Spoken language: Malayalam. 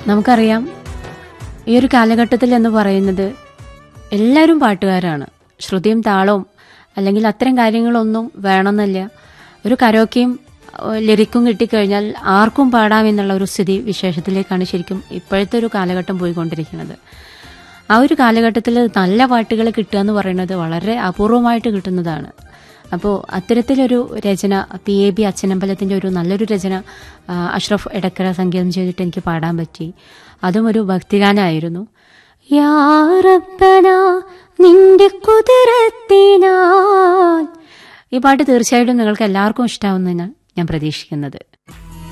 നമുക്കറിയാം ഈ ഒരു കാലഘട്ടത്തിൽ എന്ന് പറയുന്നത് എല്ലാവരും പാട്ടുകാരാണ് ശ്രുതിയും താളവും അല്ലെങ്കിൽ അത്തരം കാര്യങ്ങളൊന്നും വേണമെന്നില്ല ഒരു കരോക്കയും ഏഹ്, ലിറിക്കും കിട്ടിക്കഴിഞ്ഞാൽ ആർക്കും പാടാം എന്നുള്ള ഒരു സ്ഥിതി വിശേഷത്തിലേക്കാണ് ശരിക്കും ഇപ്പോഴത്തെ ഒരു കാലഘട്ടം പോയിക്കൊണ്ടിരിക്കുന്നത് ആ ഒരു കാലഘട്ടത്തിൽ നല്ല പാട്ടുകൾ കിട്ടുക എന്ന് പറയുന്നത് വളരെ അപൂർവമായിട്ട് കിട്ടുന്നതാണ് അപ്പോൾ അത്തരത്തിലൊരു രചന പി എ ബി അച്ഛനമ്പലത്തിൻ്റെ ഒരു നല്ലൊരു രചന ആ, അഷ്റഫ് എടക്കര സംഗീതം ചെയ്തിട്ട് എനിക്ക് പാടാൻ പറ്റി അതും ഒരു ഭക്തിഗാനമായിരുന്നു യാ റബ്ബന നിന്റെ കുതിരത്തിനാൽ ഈ പാട്ട് തീർച്ചയായിട്ടും നിങ്ങൾക്ക് എല്ലാവർക്കും ഇഷ്ടാവുമെന്നാണ് ഞാൻ പ്രതീക്ഷിക്കുന്നത്